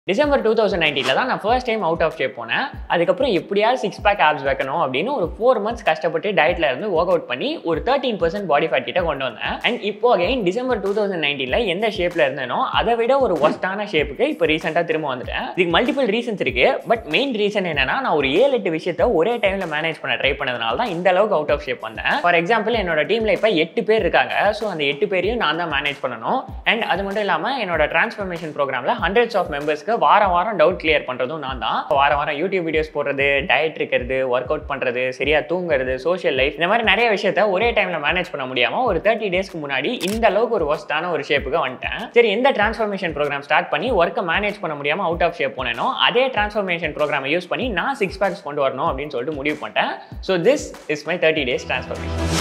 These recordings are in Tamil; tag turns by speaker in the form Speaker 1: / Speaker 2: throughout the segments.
Speaker 1: டிசம்பர் டூ தௌசண்ட் நைன்டீனில் தான் நான் first time out of shape போனேன் அதுக்கப்புறம் எப்படியாவது சிக்ஸ் பேக் ஆப்ஸ் வைக்கணும் அப்படின்னு ஒரு ஃபோர் மந்த்ஸ் கஷ்டப்பட்டு டயட்ல இருந்து ஒர்க் அவுட் பண்ணி ஒரு தேர்ட்டீன் பர்சன்ட் பாடி ஃபேட் கிட்ட கொண்டு வந்தேன் அண்ட் இப்போ அகைன் டிசம்பர் டூ தௌசண்ட் நைன்டீனில் எந்த ஷேப்ல இருந்தேனோ அதை விட ஒரு ஒஸ்டான ஷேப்புக்கு இப்போ ரீசெண்டாக திரும்ப வந்துட்டேன் இதுக்கு மல்டிபிள் ரீசன்ஸ் இருக்கு பட் மெயின் ரீசன் என்னன்னா நான் ஒரு ஏழு எட்டு விஷயத்த ஒரே டைம்ல மேனேஜ் பண்ண ட்ரை பண்ணதுனால தான் இந்த அளவுக்கு அவுட் ஆஃப் ஷேப் வந்தேன் ஃபார் எக்ஸாம்பிள் என்னோட டீம்ல இப்போ எட்டு பேர் இருக்காங்க ஸோ அந்த எட்டு பேரையும் நான் தான் மேனேஜ் பண்ணணும் அண்ட் அது மட்டும் இல்லாமல் என்னோட டிரான்ஸ்ஃபர்மேஷன் ப்ரோக்ராமில் ஹண்ட்ரட்ஸ் ஆஃப் மெம்பர்ஸ்க்கு வாரம் வாரம் டவுட் கிளியர் பண்ணுறதும் நான் தான் வாரம் வாரம் யூடியூப் வீடியோஸ் போடுறது டயட் இருக்கிறது ஒர்க் அவுட் பண்ணுறது சரியா தூங்குறது சோஷியல் லைஃப் இந்த மாதிரி நிறைய விஷயத்த ஒரே டைம்ல மேனேஜ் பண்ண முடியாமல் ஒரு தேர்ட்டி டேஸ்க்கு முன்னாடி இந்த அளவுக்கு ஒரு ஒஸ்டான ஒரு ஷேப்புக்கு வந்துட்டேன் சரி எந்த டிரான்ஸ்ஃபர்மேஷன் ப்ரோக்ராம் ஸ்டார்ட் பண்ணி ஒர்க்கை மேனேஜ் பண்ண முடியாமல் அவுட் ஆஃப் ஷேப் போனேனோ அதே டிரான்ஸ்ஃபர்மேஷன் ப்ரோக்ராமை யூஸ் பண்ணி நான் சிக்ஸ் பேக்ஸ் கொண்டு வரணும் அப்படின்னு சொல்லிட்டு முடிவு பண்ணிட்டேன் so this is my thirty days transformation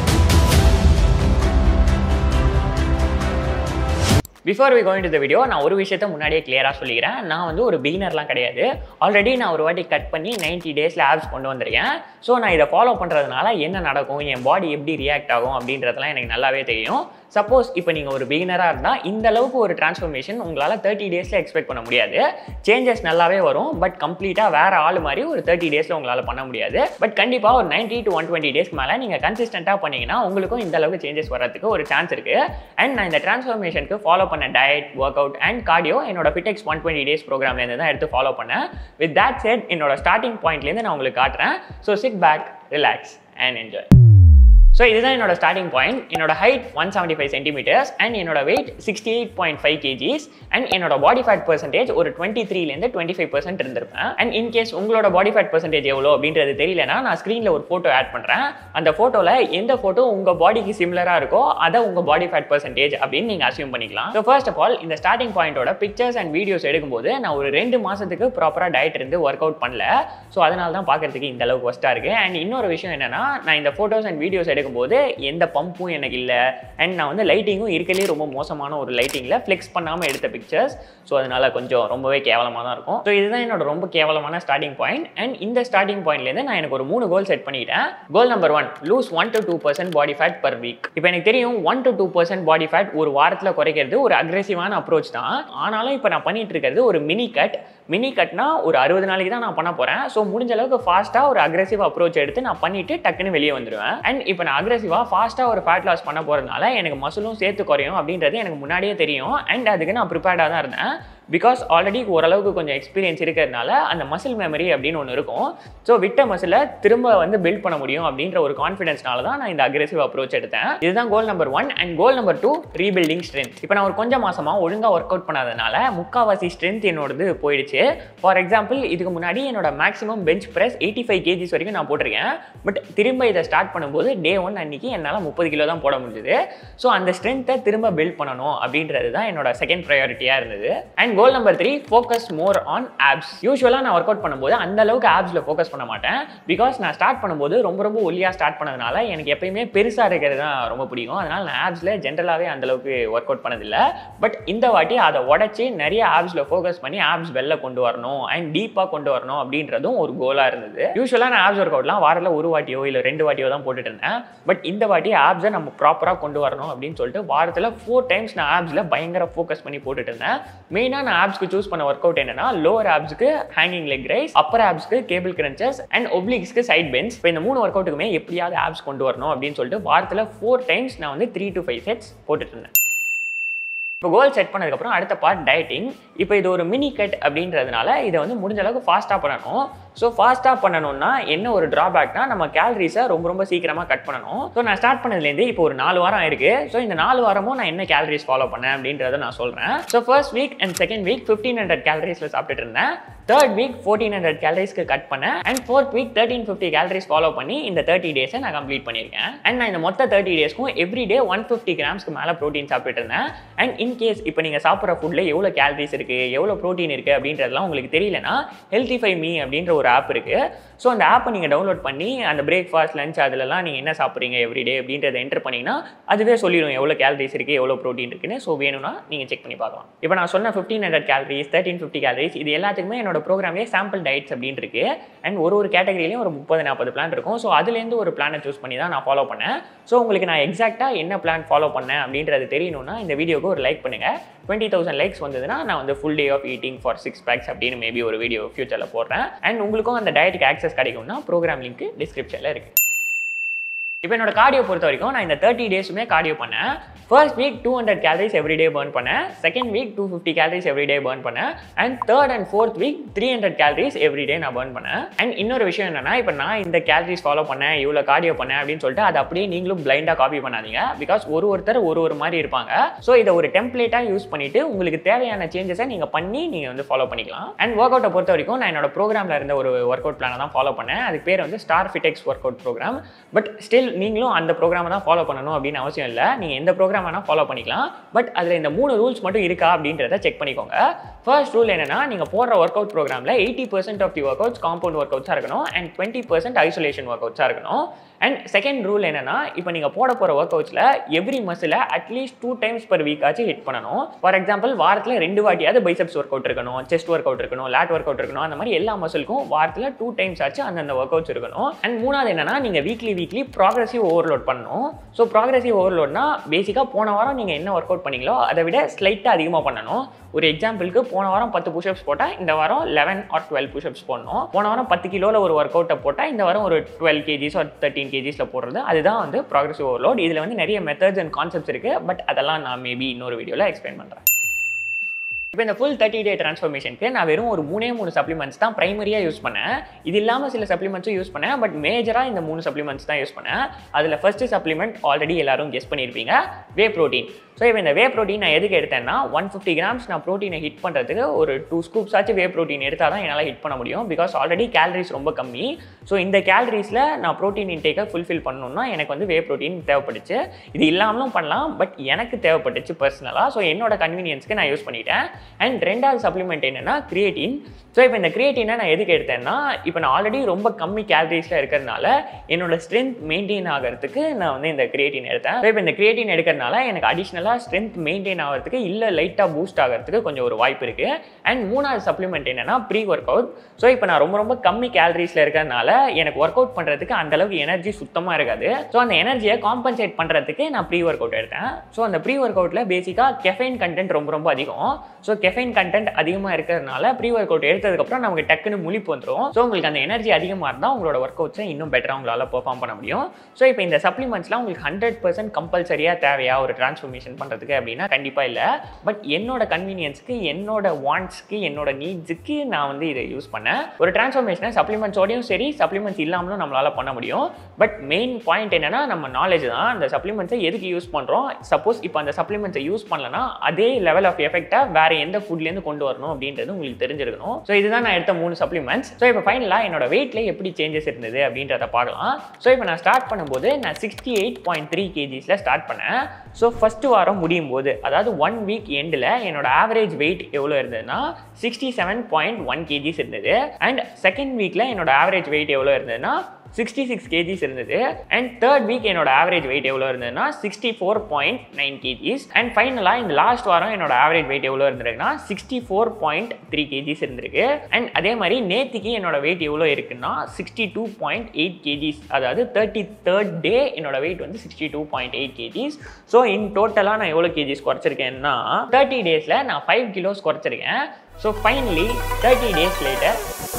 Speaker 1: before we going to the video நான் ஒரு விஷயத்த முன்னாடியே கிளியராக சொல்லிக்கிறேன் நான் வந்து ஒரு பிகினர்லாம் கிடையாது ஆல்ரெடி நான் ஒரு வாட்டி கட் பண்ணி நைன்ட்டி டேஸில் ஆப்ஸ் கொண்டு வந்திருக்கேன் ஸோ நான் இதை ஃபாலோ பண்ணுறதுனால என்ன நடக்கும் என் பாடி எப்படி ரியாக்ட் ஆகும் அப்படின்றதெல்லாம் எனக்கு நல்லாவே தெரியும் சப்போஸ் இப்போ நீங்கள் ஒரு பிகினராக இருந்தால் இந்த அளவுக்கு ஒரு டிரான்ஸ்ஃபர்மேஷன் உங்களால் தேர்ட்டி டேஸில் எக்ஸ்பெக்ட் பண்ண முடியாது சேஞ்சஸ் நல்லாவே வரும் பட் கம்ப்ளீட்டாக வேறு ஆள் மாதிரி ஒரு தேர்ட்டி டேஸில் உங்களால் பண்ண முடியாது பட் கண்டிப்பாக ஒரு நைன்ட்டி டு ஒன் டுவெண்ட்டி டேஸ்க்கு மேலே நீங்கள் கன்சிஸ்டண்ட்டாக பண்ணீங்கன்னா உங்களுக்கும் இந்த அளவுக்கு சேஞ்சஸ் வர்றதுக்கு ஒரு சான்ஸ் இருக்குது அண்ட் நான் இந்த டிரான்ஸ்ஃபர்மேஷனுக்கு ஃபாலோ பண்ண diet work out and cardio என்னோட ஃபிட்டெக்ஸ் ஒன் டுவெண்ட்டி டேஸ் ப்ரோக்ராம்லேருந்து தான் எடுத்து ஃபாலோ பண்ணேன் வித் தட் செட் என்னோட ஸ்டார்டிங் பாயிண்ட்லேருந்து நான் உங்களுக்கு காட்டுறேன் so sit back relax and enjoy so இதுதான் என்னோட ஸ்டார்டிங் பாயிண்ட் என்னோட height one seventy five centimetres and என்னோட weight sixty eight point five kgs and என்னோட பாடி ஃபேட் பர்சன்டேஜ் ஒரு டுவெண்ட்டி த்ரீலேருந்து டுவெண்ட்டி ஃபைவ் பர்சன்ட் இருந்திருப்பேன் அண்ட் இன்கேஸ் உங்களோட பாடி ஃபேட் பர்சன்டேஜ் எவ்வளோ அப்படின்றது தெரியலனா நான் ஸ்க்ரீனில் ஒரு ஃபோட்டோ ஆட் பண்ணுறேன் அந்த ஃபோட்டோவில் எந்த ஃபோட்டோ உங்கள் பாடிக்கு சிமிலராக இருக்கோ அதை உங்கள் பாடி ஃபேட் பர்சன்டேஜ் அப்படின்னு நீங்கள் அசியூம் பண்ணிக்கலாம் ஸோ ஃபர்ஸ்ட் ஆஃப் ஆல் இந்த ஸ்டார்டிங் பாயிண்டோட பிக்சர்ஸ் அண்ட் வீடியோஸ் எடுக்கும்போது நான் ஒரு ரெண்டு மாதத்துக்கு ப்ராப்பராக டயட் இருந்து ஒர்க் அவுட் பண்ணல ஸோ அதனால தான் பார்க்கறதுக்கு இந்த அளவுக்கு ஒஸ்ட்டாக இருக்குது அண்ட் இன்னொரு விஷயம் என்னன்னா நான் இந்த ஃபோட்டோஸ் அண்ட் வீடியோஸ் எடுக்கும்போது எந்த பம்பும் எனக்கு இல்லை அண்ட் நான் வந்து லைட்டிங்கும் இருக்கலே ரொம்ப மோசமான ஒரு லைட்டிங்கில் ஃப்ளெக்ஸ் பண்ணாமல் எடுத்த பிக்சர்ஸ் ஸோ அதனால கொஞ்சம் ரொம்பவே கேவலமாக தான் இருக்கும் ஸோ இதுதான் என்னோட ரொம்ப கேவலமான ஸ்டார்டிங் பாயிண்ட் அண்ட் இந்த ஸ்டார்டிங் பாயிண்ட்லேருந்து நான் எனக்கு ஒரு மூணு கோல் செட் பண்ணிட்டேன் goal number one lose one to two percent body fat per week இப்போ எனக்கு தெரியும் one to two percent body fat ஒரு வாரத்தில் குறைக்கிறது ஒரு அக்ரெசிவான அப்ரோச் தான் ஆனாலும் இப்போ நான் பண்ணிட்டு இருக்கிறது ஒரு மினி கட் மினி கட்னா ஒரு அறுபது நாளைக்கு தான் நான் பண்ண போகிறேன் ஸோ முடிஞ்ச அளவுக்கு ஃபாஸ்ட்டாக ஒரு அக்ரெசிவ் அப்ரோச் எடுத்து நான் பண்ணிட்டு டக்குன்னு வெளியே வந்துடுவேன் அண்ட் இப்போ நான் அக்ரெசிவாக ஃபாஸ்ட்டாக ஒரு ஃபேட் லாஸ் பண்ண போகிறதுனால எனக்கு மசிலும் சேர்த்து குறையும் அப்படின்றது எனக்கு முன்னாடியே தெரியும் அண்ட் அதுக்கு நான் ப்ரிப்பேர்டாக தான் இருந்தேன் பிகாஸ் ஆல்ரெடி ஓரளவுக்கு கொஞ்சம் எக்ஸ்பீரியன்ஸ் இருக்கிறதுனால அந்த மசில் மெமரி அப்படின்னு ஒன்று இருக்கும் ஸோ விட்ட மசிலை திரும்ப வந்து பில்ட் பண்ண முடியும் அப்படின்ற ஒரு கான்ஃபிடன்ஸ்னால தான் நான் இந்த அக்ரெசிவ் அப்ரோச் எடுத்தேன் இதுதான் goal number one and goal number two rebuilding strength இப்போ நான் ஒரு கொஞ்சம் மாசமாக ஒழுங்காக ஒர்க் அவுட் பண்ணாதனால முக்காவாசி ஸ்ட்ரென்த் என்னோடது போயிடுச்சு ஃபார் எக்ஸாம்பிள் இதுக்கு முன்னாடி என்னோட maximum bench press eighty five kgs வரைக்கும் நான் போட்டிருக்கேன் பட் திரும்ப இதை ஸ்டார்ட் பண்ணும்போது டே ஒன் அன்னைக்கு என்னால் முப்பது கிலோ தான் போட முடிஞ்சுது ஸோ அந்த ஸ்ட்ரென்த்தை திரும்ப பில்ட் பண்ணணும் அப்படின்றது தான் என்னோட செகண்ட் ப்ரையாரிட்டியாக இருந்தது and goal number three focus more on abs யூஸ்வலாக நான் ஒர்க் அவுட் பண்ணும்போது அந்த அளவுக்கு ஆப்ஸில் ஃபோக்கஸ் பண்ண மாட்டேன் பிகாஸ் நான் ஸ்டார்ட் பண்ணும்போது ரொம்ப ரொம்ப ஒல்லியாக ஸ்டார்ட் பண்ணதுனால எனக்கு எப்பயுமே பெருசாக இருக்கிறது தான் ரொம்ப பிடிக்கும் அதனால் நான் ஆப்ஸில் ஜென்ரலாகவே அந்த அளவுக்கு ஒர்க் அவுட் பண்ணதில்லை பட் இந்த வாட்டி அதை உடச்சி நிறைய ஆப்ஸில் ஃபோக்கஸ் பண்ணி ஆப்ஸ் வெளில கொண்டு வரணும் அண்ட் டீப்பாக கொண்டு வரணும் அப்படின்றதும் ஒரு கோலாக இருந்தது யூஸ்வலாக நான் ஆப்ஸ் ஒர்க் அவுட்லாம் வாரத்தில் ஒரு வாட்டியோ இல்லை ரெண்டு வாட்டியோ தான் போட்டுட்டு இருந்தேன் பட் இந்த வாட்டி ஆப்ஸை நம்ம ப்ராப்பராக கொண்டு வரணும் அப்படின்னு சொல்லிட்டு வாரத்தில் ஃபோர் டைம்ஸ் நான் ஆப்ஸில் பயங்கர ஃபோக்கஸ் பண்ணி போட்டுட்டு இருந்தேன் மெயினாக நான் ஆப்ஸ்க்கு சூஸ் பண்ண ஒர்க் அவுட் என்னன்னா லோவர் ஆப்ஸ்க்கு ஹேங்கிங் லெக் ரைஸ் அப்பர் ஆப்ஸ்க்கு கேபிள் கிரன்ச்சஸ் அண்ட் ஒப்ளிக்ஸ்க்கு சைட் பென்ஸ் இப்போ இந்த மூணு ஒர்க் அவுட்டுக்குமே எப்படியாவது ஆப்ஸ் கொண்டு வரணும் அப்படின்னு சொல்லிட்டு வாரத்தில் ஃபோர் டைம்ஸ் நான் வந்து த்ரீ டு ஃபைவ் செட்ஸ் போட்டுட்டு இருந்தேன் இப்போ கோல் செட் பண்ணதுக்கப்புறம் அடுத்த பார்ட் டயட்டிங் இப்போ இது ஒரு மினி கட் அப்படின்றதுனால இதை வந்து முடிஞ்ச அளவுக்கு ஃபாஸ்ட்டாக பண்ணணும் ஸோ ஃபாஸ்ட்டாக பண்ணணும்னா என்ன ஒரு ட்ராபேக்னா நம்ம கேலரிஸை ரொம்ப ரொம்ப சீக்கிரமாக கட் பண்ணணும் ஸோ நான் ஸ்டார்ட் பண்ணதுலேருந்து இப்போ ஒரு நாலு வாரம் ஆயிருக்கு ஸோ இந்த நாலு வாரமும் நான் என்ன கேலரிஸ் ஃபாலோ பண்ணேன் அப்படின்றத நான் சொல்கிறேன் so first week and second week fifteen hundred கேலரிஸில் சாப்பிட்டுட்டு இருந்தேன் தேர்ட் வீக் ஃபோர்டீன் ஹண்ட்ரட் கேலரிஸ்க்கு கட் பண்ணேன் and fourth week thirteen fifty calories follow பண்ணி இந்த தேர்ட்டி டேஸை நான் கம்ப்ளீட் பண்ணியிருக்கேன் அண்ட் நான் இந்த மொத்த தேர்ட்டி டேஸ்க்கும் எவ்ரி டே ஒன் ஃபிஃப்டி கிராம்ஸ்க்கு மேலே ப்ரோட்டீன் சாப்பிட்டு இருந்தேன் அண்ட் இன்கேஸ் இப்போ நீங்கள் சாப்பிட்ற ஃபுட்டில் எவ்வளோ கேலரிஸ் இருக்குது எவ்வளோ ப்ரோட்டீன் இருக்குது அப்படின்றதெல்லாம் உங்களுக்கு தெரியலனா ஹெல்த்திஃபை மீ அப்படின்ற ஒரு ஆப் இருக்குது ஸோ அந்த ஆப்பை நீங்கள் டவுன்லோட் பண்ணி அந்த பிரேக்ஃபாஸ்ட் லஞ்ச் அதிலலாம் நீங்கள் என்ன சாப்பிட்றீங்க எவ்ரிடே அப்படின்றத என்டர் பண்ணிங்கன்னா அதுவே சொல்லிடும் எவ்வளோ கேலரிஸ் இருக்குது எவ்வளோ ப்ரோட்டீன் இருக்குன்னு ஸோ வேணும்னா நீங்கள் செக் பண்ணி பார்க்கலாம் இப்போ நான் சொன்ன fifteen hundred calories thirteen fifty calories இது எல்லாத்துக்குமே என்னோட என்னோட ப்ரோக்ராம்லேயே சாம்பிள் டயட்ஸ் அப்படின்னு இருக்கு அண்ட் ஒரு ஒரு கேட்டகரியிலையும் ஒரு முப்பது நாற்பது பிளான் இருக்கும் ஸோ அதுலேருந்து ஒரு பிளானை சூஸ் பண்ணி தான் நான் ஃபாலோ பண்ணேன் ஸோ உங்களுக்கு நான் எக்ஸாக்டாக என்ன பிளான் ஃபாலோ பண்ணேன் அப்படின்றது தெரியணும்னா இந்த வீடியோக்கு ஒரு லைக் பண்ணுங்கள் டுவெண்ட்டி தௌசண்ட் லைக்ஸ் வந்ததுன்னா நான் வந்து full day of eating for six packs அப்படின்னு மேபி ஒரு வீடியோ ஃபியூச்சரில் போடுறேன் அண்ட் உங்களுக்கும் அந்த டயட்டுக்கு ஆக்சஸ் கிடைக்கும்னா ப்ரோக்ராம் லிங்க் டிஸ்கிரிப்ஷனில் இருக்குது இப்போ என்னோட கார்டியோ பொறுத்த வரைக்கும் நான் இந்த தேர்ட்டி டேஸுமே கார்டியோ பண்ணேன் first week two hundred calories everyday burn பண்ணேன் second week two fifty calories everyday burn பண்ணேன் and third and fourth week three hundred calories everyday நான் பர்ன் பண்ணேன் அண்ட் இன்னொரு விஷயம் என்னன்னா இப்போ நான் இந்த கேலரிஸ் ஃபாலோ பண்ணேன் இவ்வளோ கார்டியோ பண்ணேன் அப்படின்னு சொல்லிட்டு அதை அப்படியே நீங்களும் பிளைண்டாக காப்பி பண்ணாதீங்க பிகாஸ் ஒரு ஒருத்தர் ஒரு ஒரு மாதிரி இருப்பாங்க ஸோ இதை ஒரு டெம்ப்ளேட்டாக யூஸ் பண்ணிட்டு உங்களுக்கு தேவையான சேஞ்சஸை நீங்கள் பண்ணி நீங்கள் வந்து ஃபாலோ பண்ணிக்கலாம் அண்ட் ஒர்க் அவுட்டை பொறுத்த வரைக்கும் நான் என்னோட ப்ரோக்ராமில் இருந்த ஒரு ஒர்க் அவுட் பிளானை தான் ஃபாலோ பண்ணேன் அதுக்கு பேர் வந்து star Fittex work out programme but still நீங்களும் அந்த ப்ரோக்ராமை தான் ஃபாலோ பண்ணணும் அப்படின்னு அவசியம் இல்லை நீங்கள் எந்த ப்ரோக்ராம் வேணால் ஃபாலோ பண்ணிக்கலாம் பட் அதில் இந்த மூணு ரூல்ஸ் மட்டும் இருக்கா அப்படின்றத செக் பண்ணிக்கோங்க ஃபர்ஸ்ட் ரூல் என்னன்னா நீங்கள் போடுற ஒர்க் அவுட் ப்ரோக்ராமில் eighty percent of the work outs compound work அவுட்ஸாக இருக்கணும் and twenty percent isolation work அவுட்ஸாக இருக்கணும் அண்ட் செகண்ட் ரூல் என்னன்னா இப்போ நீங்கள் போட போகிற ஒர்க் அவுட்ஸில் every muscle at least two times per week ஆச்சு ஹிட் பண்ணணும் ஃபார் எக்ஸாம்பிள் வாரத்தில் ரெண்டு வாட்டியாவது பைசப்ஸ் ஒர்க் அவுட் இருக்கணும் செஸ்ட் ஒர்க் அவுட் இருக்கணும் லேட் ஒர்க் அவுட் இருக்கணும் அந்த மாதிரி எல்லா மசிலுக்கும் வாரத்தில் டூ டைம்ஸ் ஆச்சு அந்தந்த ஒர்க் அவுட்ஸ் இருக்கணும் அண்ட் மூணாவது என்னன்னா நீங்கள் வீக்லி வீக்லி ப்ராக்ரஸிவ் ஓவர்லோட் பண்ணணும் ஸோ ப்ராக்ரஸிவ் ஓவர்லோட்னா பேசிக்காக போன வாரம் நீங்கள் என்ன ஒர்க் அவுட் பண்ணீங்களோ அதை விட ஸ்லைட்டாக அதிகமாக பண்ணணும் ஒரு எக்ஸாம்பிளுக்கு போன வாரம் பத்து புஷ்அப்ஸ் போட்டால் இந்த வாரம் லெவன் ஆர் டுவெல் புஷ்அப்ஸ் போடணும் போன வாரம் பத்து கிலோவில் ஒரு ஒர்க் அவுட்டை போட்டால் இந்த வாரம் ஒரு டுவெல் கேஜிஸ் ஒரு தேர்ட்டின் கேஜிஸில் போடுறது அதுதான் வந்து ப்ராக்ரஸிவ் ஓவர்லோட் இதில் வந்து நிறைய மெத்தட்ஸ் அண்ட் கான்செப்ட்ஸ் இருக்குது பட் அதெல்லாம் நான் மேபி இன்னொரு வீடியோவில் எக்ஸ்பிளைன் பண்ணுறேன் இப்போ இந்த ஃபுல் தேர்ட்டி டே ட்ரான்ஸ்ஃபர்மேஷனுக்கு நான் வெறும் ஒரு மூணே மூணு சப்ளிமெண்ட்ஸ் தான் ப்ரைமரியாக யூஸ் பண்ணேன் இது இல்லாமல் சில சப்ளிமெண்ட்ஸும் யூஸ் பண்ணேன் பட் மேஜராக இந்த மூணு சப்ளிமெண்ட்ஸ் தான் யூஸ் பண்ணேன் அதில் ஃபஸ்ட்டு சப்ளிமெண்ட் ஆல்ரெடி எல்லாரும் கெஸ் பண்ணியிருப்பீங்க வே ப்ரோட்டீன் ஸோ இப்போ இந்த வே ப்ரோட்டீன் நான் எதுக்கு எடுத்தேன்னா ஒன் ஃபிஃப்டி கிராம்ஸ் நான் ப்ரோட்டீனை ஹிட் பண்ணுறதுக்கு ஒரு டூ ஸ்கூப்ஸ் ஆச்சு வே ப்ரோட்டீன் எடுத்தால் தான் என்னால் ஹிட் பண்ண முடியும் பிகாஸ் ஆல்ரெடி கேலரிஸ் ரொம்ப கம்மி ஸோ இந்த கேலரிஸில் நான் ப்ரோட்டீன் இன்டேக்கை ஃபுல்ஃபில் பண்ணணும்னா எனக்கு வந்து வே ப்ரோட்டீன் தேவைப்பட்டுச்சு இது இல்லாமலும் பண்ணலாம் பட் எனக்கு தேவைப்பட்டுச்சு பர்சனலாக ஸோ என்னோட கன்வீனியன்ஸ்க்கு நான் யூஸ் பண்ணிட்டேன் அண்ட் ரெண்டாவது சப்ளிமெண்ட் என்னென்னா கிரியேட்டின் ஸோ இப்போ இந்த கிரியேட்டினை நான் எதுக்கு எடுத்தேன்னா இப்போ நான் ஆல்ரெடி ரொம்ப கம்மி கேலரிஸில் இருக்கிறதுனால என்னோட ஸ்ட்ரென்த் மெயின்டைன் ஆகிறதுக்கு நான் வந்து இந்த கிரியேட்டின் எடுத்தேன் ஸோ இப்போ இந்த கிரியேட்டின் எடுக்கிறதுனால எனக்கு அடிஷ்னலாக ஸ்ட்ரென்த் மெயின்டைன் ஆகிறதுக்கு இல்லை லைட்டாக பூஸ்ட் ஆகிறதுக்கு கொஞ்சம் ஒரு வாய்ப்பு இருக்குது அண்ட் மூணாவது சப்ளிமெண்ட் என்னென்னா ப்ரீ ஒர்க் அவுட் ஸோ இப்போ நான் ரொம்ப ரொம்ப கம்மி கேலரிஸில் இருக்கிறதுனால எனக்கு ஒர்க் அவுட் பண்ணுறதுக்கு அந்தளவுக்கு எனர்ஜி சுத்தமாக இருக்காது ஸோ அந்த எனர்ஜியை காம்பன்சேட் பண்ணுறதுக்கு நான் ப்ரீ ஒர்க் அவுட் எடுத்தேன் ஸோ அந்த ப்ரீ ஒர்க் அவுட்டில் பேசிக்காக கெஃபைன் கண்டென்ட் ரொம்ப ரொம்ப அதிகம் ஸோ கெஃபைன் கண்டென்ட் அதிகமாக இருக்கிறதுனால ப்ரீ ஒர்க் அவுட் எடுத்ததுக்கப்புறம் நமக்கு டக்குன்னு முழிப்பு வந்துடும் ஸோ உங்களுக்கு அந்த எனர்ஜி அதிகமாக இருந்தால் உங்களோட ஒர்க் அவுட்ஸை இன்னும் பெட்டராக உங்களால் பெர்ஃபார்ம் பண்ண முடியும் ஸோ இப்போ இந்த சப்ளிமெண்ட்ஸ்லாம் உங்களுக்கு ஹண்ட்ரட் பர்சன்ட் கம்பல்சரியாக தேவையா ஒரு ட்ரான்ஸ்ஃபர்மேஷன் பண்ணுறதுக்கு அப்படின்னா கண்டிப்பாக இல்லை பட் என்னோட கன்வீனியன்ஸ்க்கு என்னோட வாண்ட்ஸ்க்கு என்னோட நீட்ஸுக்கு நான் வந்து இதை யூஸ் பண்ணேன் ஒரு ட்ரான்ஸ்ஃபர்மேஷனை சப்ளிமெண்ட்ஸோடையும் சரி சப்ளிமெண்ட்ஸ் இல்லாமலும் நம்மளால் பண்ண முடியும் பட் மெயின் பாயிண்ட் என்னன்னா நம்ம நாலேஜ் தான் அந்த சப்ளிமெண்ட்ஸை எதுக்கு யூஸ் பண்ணுறோம் சப்போஸ் இப்போ அந்த சப்ளிமெண்ட்ஸை யூஸ் பண்ணலன்னா அதே லெவல் ஆஃப் எஃபெக்டை வேற எந்த ஃபுட்லேருந்து கொண்டு வரணும் அப்படின்றது உங்களுக்கு தெரிஞ்சிருக்கணும் ஸோ இதுதான் நான் எடுத்த மூணு சப்ளிமெண்ட்ஸ் ஸோ இப்போ ஃபைனலாக என்னோட வெயிட்ல எப்படி சேஞ்சஸ் இருந்தது அப்படின்றத பார்க்கலாம் ஸோ இப்போ நான் ஸ்டார்ட் பண்ணும்போது நான் சிக்ஸ்டி எயிட் பாயிண்ட் த்ரீ கேஜிஸில் ஸ்டார்ட் பண்ணேன் ஸோ ஃபஸ்ட்டு வாரம் முடியும் போது அதாவது ஒன் வீக் எண்டில் என்னோட ஆவரேஜ் வெயிட் எவ்வளோ இருந்ததுன்னா sixty seven point one kgs இருந்தது அண்ட் செகண்ட் வீக்கில் என்னோட ஆவரேஜ் வெயிட் எவ்வளோ இருந்ததுன்னா சிக்ஸ்டி சிக்ஸ் கேஜிஸ் இருந்தது அண்ட் தேர்ட் வீக் என்னோட ஆவரேஜ் வெயிட் எவ்வளோ இருந்ததுன்னா sixty four point nine kgs and ஃபைனலாக இந்த லாஸ்ட் வாரம் என்னோட ஆவரேஜ் வெயிட் எவ்வளோ இருந்திருக்குன்னா sixty four point three kgs இருந்திருக்கு அண்ட் அதே மாதிரி நேத்திக்கு என்னோட வெயிட் எவ்வளோ இருக்குன்னா sixty two point eight kgs அதாவது தேர்ட்டி தேர்ட் டே என்னோட வெயிட் வந்து sixty two point eight kgs so in டோட்டலாக நான் எவ்வளோ கேஜிஸ் குறைச்சிருக்கேன்னா தேர்ட்டி டேஸில் நான் ஃபைவ் கிலோஸ் குறைச்சிருக்கேன் so finally thirty days later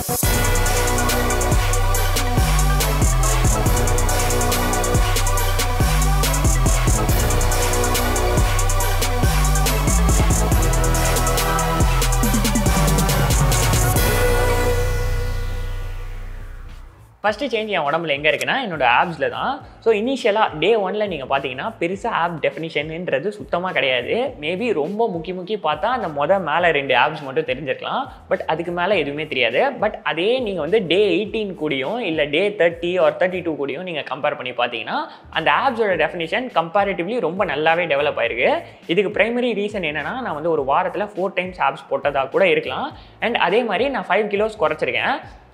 Speaker 1: first change என் உடம்புல எங்கே இருக்குன்னா என்னோட ஆப்ஸில் தான் ஸோ இனிஷியலாக டே ஒனில் நீங்கள் பார்த்தீங்கன்னா பெருசாக ஆப் டெஃபினிஷன்ன்றது சுத்தமாக கிடையாது மேபி ரொம்ப முக்கி முக்கி பார்த்தா அந்த மொதல் மேலே ரெண்டு ஆப்ஸ் மட்டும் தெரிஞ்சிருக்கலாம் பட் அதுக்கு மேலே எதுவுமே தெரியாது பட் அதே நீங்கள் வந்து டே எயிட்டீன் கூடயும் இல்லை day thirty or thirty two கூடயும் நீங்கள் கம்பேர் பண்ணி பார்த்தீங்கன்னா அந்த ஆப்ஸோட டெஃபினிஷன் கம்பேரிட்டிவ்லி ரொம்ப நல்லாவே டெவலப் ஆயிருக்கு இதுக்கு பிரைமரி ரீசன் என்னன்னா நான் வந்து ஒரு வாரத்தில் ஃபோர் டைம்ஸ் ஆப்ஸ் போட்டதாக கூட இருக்கலாம் அண்ட் அதே மாதிரி நான் ஃபைவ் கிலோஸ் குறைச்சிருக்கேன்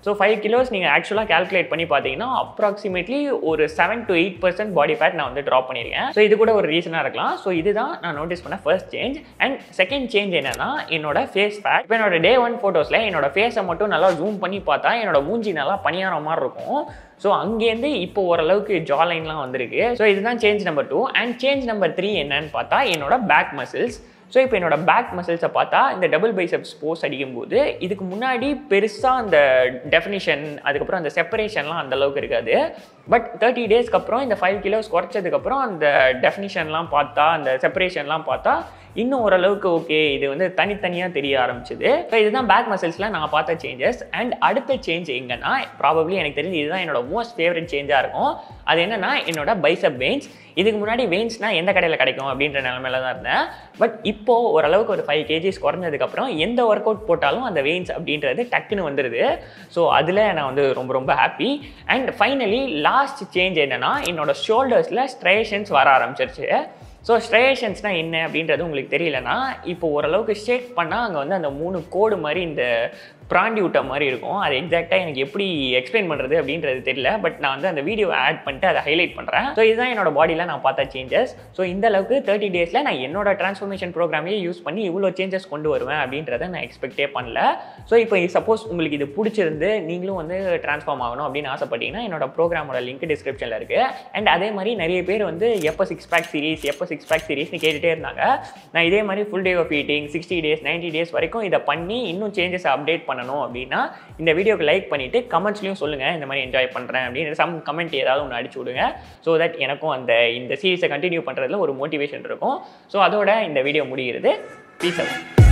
Speaker 1: ஸோ ஃபைவ் கிலோஸ் நீங்கள் ஆக்சுவலாக கால்குலேட் பண்ணி பார்த்தீங்கன்னா அப்ராக்சிமேட்லி ஒரு seven to eight percent body fat நான் வந்து ட்ராப் பண்ணியிருக்கேன் ஸோ இது கூட ஒரு ரீசனாக இருக்கலாம் ஸோ இதுதான் நான் நோட்டீஸ் பண்ண first change and second change என்னன்னா என்னோட ஃபேஸ் ஃபேட் இப்போ என்னோட டே ஒன் ஃபோட்டோஸில் என்னோட ஃபேஸை மட்டும் நல்லா ஜூம் பண்ணி பார்த்தா என்னோட மூஞ்சி நல்லா பணியார மாதிரி இருக்கும் ஸோ அங்கேருந்து இப்போ ஓரளவுக்கு ஜா லைன்லாம் வந்திருக்கு ஸோ இதுதான் change number two and change number three என்னன்னு பார்த்தா என்னோட பேக் மசில்ஸ் ஸோ இப்போ என்னோட பேக் மசில்ஸை பார்த்தா இந்த டபுள் பைசப்ஸ் போஸ் அடிக்கும்போது இதுக்கு முன்னாடி பெருசாக அந்த டெஃபினிஷன் அதுக்கப்புறம் அந்த செப்பரேஷன்லாம் அந்த அளவுக்கு இருக்காது பட் தேர்ட்டி டேஸ்க்கு அப்புறம் இந்த ஃபைவ் கிலோஸ் குறைச்சதுக்கப்புறம் அந்த டெஃபினிஷன்லாம் பார்த்தா அந்த செப்பரேஷன்லாம் பார்த்தா இன்னும் ஓரளவுக்கு ஓகே இது வந்து தனித்தனியாக தெரிய ஆரம்பிச்சுது ஸோ இதுதான் பேக் மசில்ஸில் நான் பார்த்த சேஞ்சஸ் அண்ட் அடுத்த சேஞ்ச் எங்கன்னா ப்ராபப்ளி எனக்கு தெரிஞ்சு இதுதான் என்னோட மோஸ்ட் ஃபேவரட் சேஞ்சாக இருக்கும் அது என்னன்னா என்னோட பைசப் வெயின்ஸ் இதுக்கு முன்னாடி வெயின்ஸ்னால் எந்த கடையில் கிடைக்கும் அப்படின்ற நிலமையில தான் இருந்தேன் பட் இப்போது ஓரளவுக்கு ஒரு ஃபைவ் கேஜிஸ் குறைஞ்சதுக்கப்புறம் எந்த ஒர்க் அவுட் போட்டாலும் அந்த வெயின்ஸ் அப்படின்றது டக்குன்னு வந்துடுது ஸோ அதில் நான் வந்து ரொம்ப ரொம்ப happy and finally last change என்னன்னா என்னோட ஷோல்டர்ஸில் ஸ்ட்ரேஷன்ஸ் வர ஆரம்பிச்சிருச்சு ஸோ ஸ்ட்ரேஷன்ஸ்னால் என்ன அப்படின்றது உங்களுக்கு தெரியலனா இப்போ ஓரளவுக்கு ஷேக் பண்ணால் அங்கே வந்து அந்த மூணு கோடு மாதிரி இந்த பிராண்டி விட்ட மாதிரி இருக்கும் அது எக்ஸாக்டாக எனக்கு எப்படி எக்ஸ்பிளைன் பண்ணுறது அப்படின்றது தெரியல பட் நான் வந்து அந்த வீடியோ ஆட் பண்ணிட்டு அதை ஹைலைட் பண்ணுறேன் ஸோ இதுதான் என்னோட பாடியில் நான் பார்த்த சேஞ்சஸ் ஸோ இந்த அளவுக்கு தேர்ட்டி டேஸில் நான் என்னோட ட்ரான்ஸ்ஃபர்மேஷன் ப்ரோக்ராமே யூஸ் பண்ணி இவ்வளோ சேஞ்சஸ் கொண்டு வருவேன் அப்படின்றத நான் எக்ஸ்பெக்டே பண்ணல ஸோ இப்போ சப்போஸ் உங்களுக்கு இது பிடிச்சிருந்து நீங்களும் வந்து ட்ரான்ஸ்ஃபார்ம் ஆகணும் அப்படின்னு ஆசைப்பட்டீங்கன்னா என்னோட ப்ரோக்ராமோட லிங்க் டிஸ்கிரிப்ஷனில் இருக்குது அண்ட் அதே மாதிரி நிறைய பேர் வந்து எப்போ சிக்ஸ் பேக் சீரிஸ் எப்போ சிக்ஸ் பேக் சீரிஸ்னு கேட்டுகிட்டே இருந்தாங்க நான் இதே மாதிரி full day of eating sixty days ninety days வரைக்கும் இதை பண்ணி இன்னும் சேஞ்சஸ் அப்டேட் பண்ணணும் அப்படின்னா இந்த வீடியோக்கு லைக் பண்ணிவிட்டு கமெண்ட்ஸ்லையும் சொல்லுங்கள் இந்த மாதிரி என்ஜாய் பண்ணுறேன் அப்படின்னு சம் கமெண்ட் ஏதாவது ஒன்று அடிச்சு விடுங்க ஸோ தட் எனக்கும் அந்த இந்த சீரிஸை கண்டினியூ பண்ணுறதுல ஒரு மோட்டிவேஷன் இருக்கும் ஸோ அதோட இந்த வீடியோ முடிகிறது ப்ளீஸ்